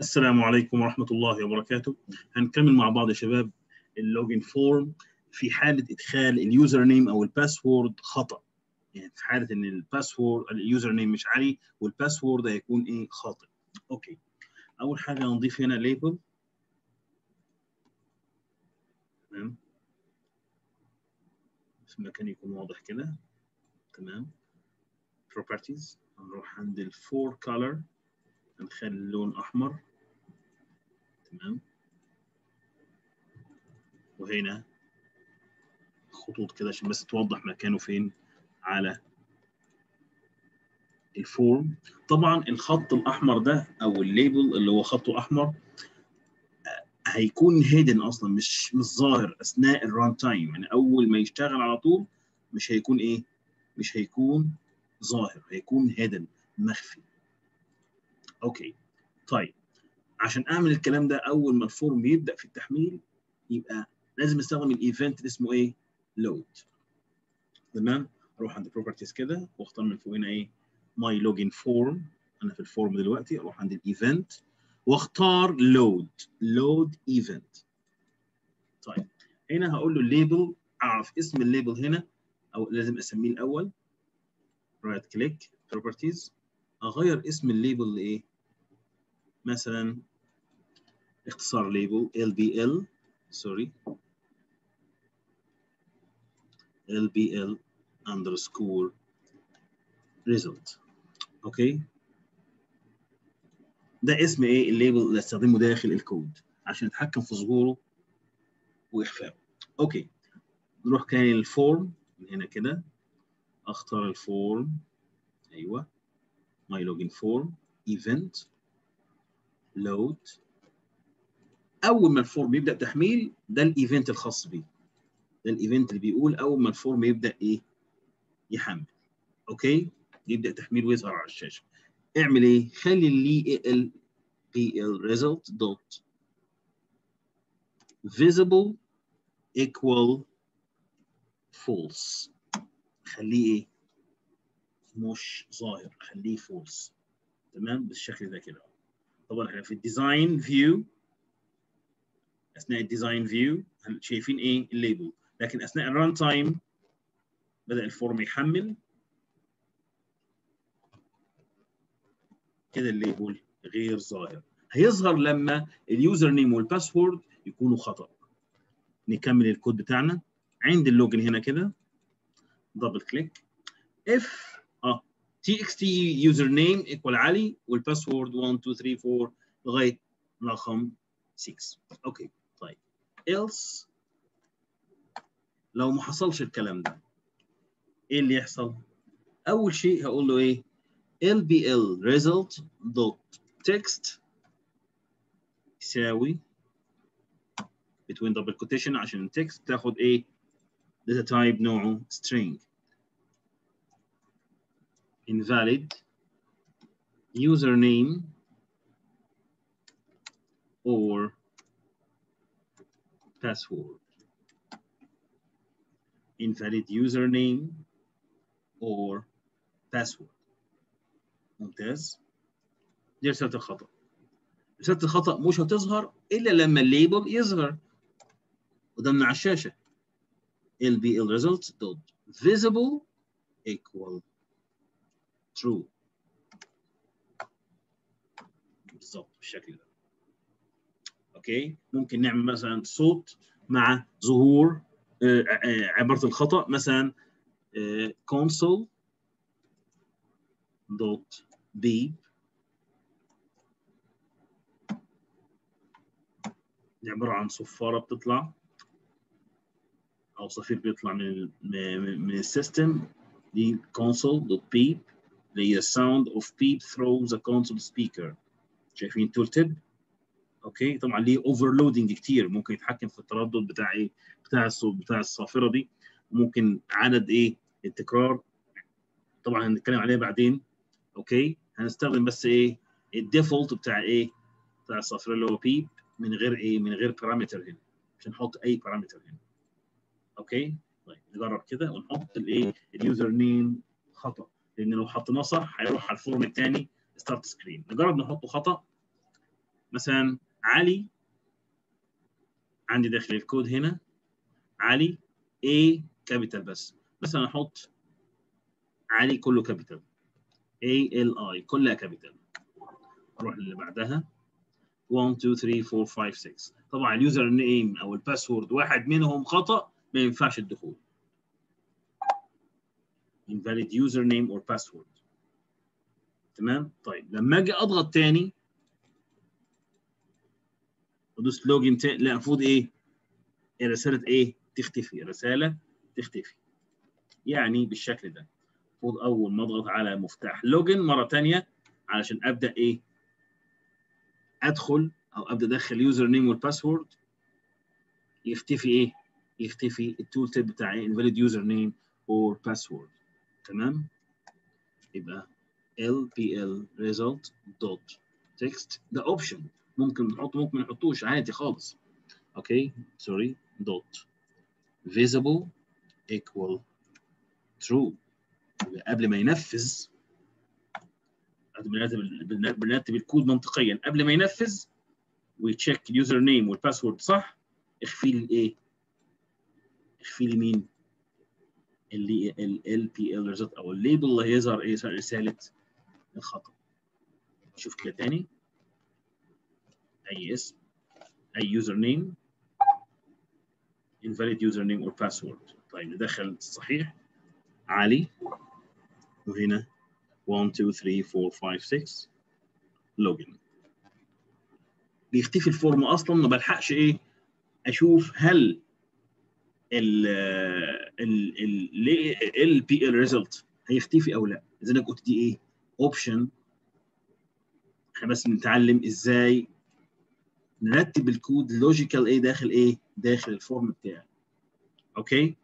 السلام عليكم ورحمة الله وبركاته هنكمل مع بعض يا شباب اللوجن فورم في حالة إدخال اليوزر نيم أو الباسورد خطأ يعني في حالة إن الباسورد اليوزر نيم مش علي والباسورد هيكون إيه خاطئ أوكي أول حاجة هنضيف هنا ليبل تمام في مكان يكون واضح كده تمام properties هنروح عند الفور color هنخلي اللون احمر تمام وهنا خطوط كده عشان بس توضح مكانه فين على الفورم طبعا الخط الاحمر ده او الليبل اللي هو خطه احمر هيكون هيدن اصلا مش مش ظاهر اثناء الران تايم يعني اول ما يشتغل على طول مش هيكون ايه مش هيكون ظاهر هيكون هيدن مخفي اوكي طيب عشان اعمل الكلام ده اول ما الفورم يبدا في التحميل يبقى لازم استخدم الايفنت اللي اسمه ايه لود تمام اروح عند بروبرتيز كده واختار من فوق هنا ايه ماي لوجن فورم انا في الفورم دلوقتي اروح عند الايفنت واختار لود لود ايفنت طيب هنا هقول له الليبل اعرف اسم الليبل هنا او لازم اسميه الاول رايت كليك بروبرتيز اغير اسم الليبل لايه مثلا اختصار ليبل LBL سوري LBL underscore result اوكي ده اسم ايه الليبل اللي استخدمه داخل الكود عشان اتحكم في ظهوره واخفائه اوكي نروح تاني للفورم من هنا كده اختار الفورم ايوه my login form event load اول ما الفورم يبدا تحميل ده الايفنت الخاص بيه ده الايفنت اللي بيقول اول ما الفورم يبدا ايه يحمل اوكي يبدا تحميل ويظهر على الشاشه اعمل ايه خلي اللي ال بي ال result dot visible equal false خليه ايه مش ظاهر خليه فولس تمام بالشكل ده كده طبعا احنا في الديزاين فيو اثناء الديزاين فيو شايفين ايه الليبل لكن اثناء الران تايم بدا الفورم يحمل كده الليبل غير ظاهر هيظهر لما اليوزر نيم والباسورد يكونوا خطا نكمل الكود بتاعنا عند اللوجن هنا كده دبل كليك if اه txt username equal علي والباسورد 1 2 3 4 لغايه رقم 6 اوكي طيب else لو ما حصلش الكلام ده ايه اللي يحصل؟ اول شيء هقول له ايه؟ lbl result dot text يساوي between double quotation عشان التكست تاخد ايه؟ data type نوعه string invalid username or password. Invalid username or password. ممتاز. دي رسالة الخطأ. رسالة الخطأ مش هتظهر إلا لما الليبل يظهر قدامنا على الشاشة. LBL results dot visible equal true بالظبط بالشكل ده اوكي ممكن نعمل مثلا صوت مع ظهور عباره الخطا مثلا console دوت beep دي عباره عن صفاره بتطلع او صفير بيطلع من من السيستم دي console دوت beep اللي هي sound of beep through the console speaker شايفين تول تيب اوكي طبعا ليه اوفرلودنج كتير ممكن يتحكم في التردد بتاع ايه بتاع الصوت بتاع الصافره دي ممكن عدد ايه التكرار طبعا هنتكلم عليه بعدين اوكي هنستخدم بس ايه الديفولت بتاع ايه بتاع الصافره اللي هو بيب من غير ايه من غير بارامتر هنا مش هنحط اي بارامتر هنا اوكي طيب نجرب كده ونحط الايه اليوزر نيم خطا لان لو حطيناه صح هيروح على الفورم الثاني ستارت سكرين نجرب نحطه خطا مثلا علي عندي داخل الكود هنا علي A كابيتال بس مثلا احط علي كله كابيتال A L I كلها كابيتال اروح للي بعدها 1 2 3 4 5 6 طبعا اليوزر نيم او الباسورد واحد منهم خطا ما ينفعش الدخول invalid username or password تمام طيب لما اجي اضغط تاني ادوس لوجن تاني لا المفروض ايه رساله ايه تختفي رساله تختفي يعني بالشكل ده المفروض اول ما اضغط على مفتاح لوجن مره ثانيه علشان ابدا ايه ادخل او ابدا ادخل يوزر نيم والباسورد يختفي ايه يختفي التول تيب بتاعي invalid يوزر نيم اور باسورد تمام يبقى lpl result dot text ده اوبشن ممكن نحطه ممكن ما نحطوش عادي خالص اوكي سوري dot visible equal true قبل ما ينفذ بنرتب بنرتب الكود منطقيا قبل ما ينفذ ويتشيك اليوزر نيم والباسورد صح اخفي لي الايه؟ اخفي لي مين؟ اللي ال بي ال ريزلت او الليبل اللي هيظهر ايه رساله الخطا شوف كده تاني اي اسم اي يوزر نيم invalid username or password طيب ندخل الصحيح علي وهنا 1 2 3 4 5 6 لوجن بيختفي الفورم اصلا ما بلحقش ايه اشوف هل ال ال ال بي ال ريزلت هيختفي او لا اذا انا قلت دي ايه اوبشن احنا بس بنتعلم ازاي نرتب الكود لوجيكال ايه داخل ايه داخل الفورم بتاعي اوكي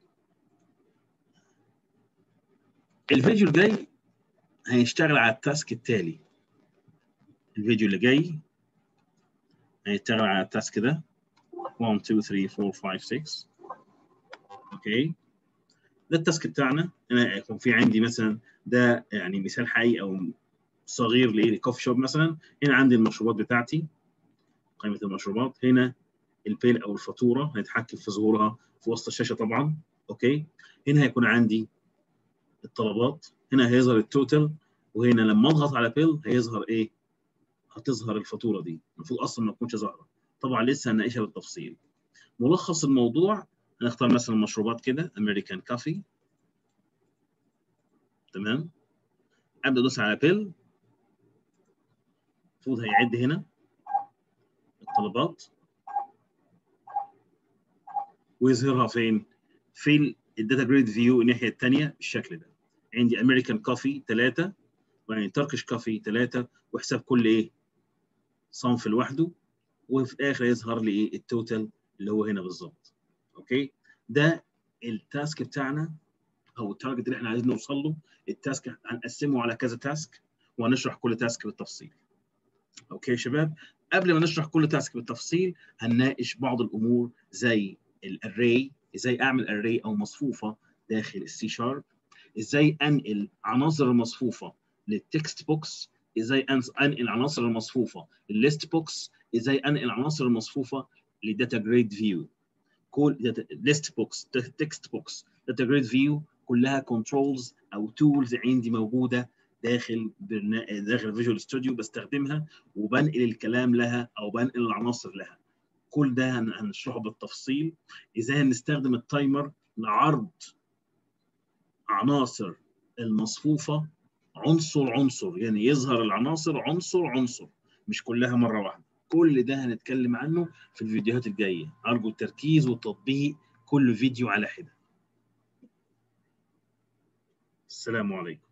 الفيديو الجاي هيشتغل على التاسك التالي الفيديو اللي جاي هيشتغل على التاسك ده 1 2 3 4 5 6 اوكي ده التاسك بتاعنا انا يكون في عندي مثلا ده يعني مثال حي او صغير لكوفي شوب مثلا هنا عندي المشروبات بتاعتي قائمه المشروبات هنا البيل او الفاتوره هيتحكم في ظهورها في وسط الشاشه طبعا اوكي هنا هيكون عندي الطلبات هنا هيظهر التوتال وهنا لما اضغط على بيل هيظهر ايه هتظهر الفاتوره دي المفروض اصلا ما تكونش ظاهره طبعا لسه هنناقشها بالتفصيل ملخص الموضوع هنختار مثلا مشروبات كده امريكان كافي تمام ابدا ادوس على بيل المفروض هيعد هنا الطلبات ويظهرها فين؟ في الداتا جريد فيو الناحيه الثانيه بالشكل ده عندي امريكان كافي ثلاثه وبعدين تركش كافي ثلاثه وحساب كل ايه؟ صنف لوحده وفي الاخر يظهر لي ايه؟ التوتال اللي هو هنا بالظبط اوكي؟ ده التاسك بتاعنا او التارجت اللي احنا عايزين نوصل له التاسك هنقسمه على كذا تاسك وهنشرح كل تاسك بالتفصيل اوكي يا شباب قبل ما نشرح كل تاسك بالتفصيل هنناقش بعض الامور زي الاري ازاي اعمل اري او مصفوفه داخل السي شارب ازاي انقل عناصر المصفوفه للتكست بوكس ازاي انقل عناصر المصفوفه للليست بوكس ازاي انقل عناصر المصفوفه لداتا جريد فيو كل ليست بوكس تكست بوكس داتا جريد فيو كلها كنترولز او تولز عندي موجوده داخل داخل فيجوال ستوديو بستخدمها وبنقل الكلام لها او بنقل العناصر لها كل ده هنشرحه بالتفصيل ازاي هنستخدم التايمر لعرض عناصر المصفوفه عنصر عنصر يعني يظهر العناصر عنصر عنصر مش كلها مره واحده كل ده هنتكلم عنه في الفيديوهات الجايه ارجو التركيز والتطبيق كل فيديو على حده السلام عليكم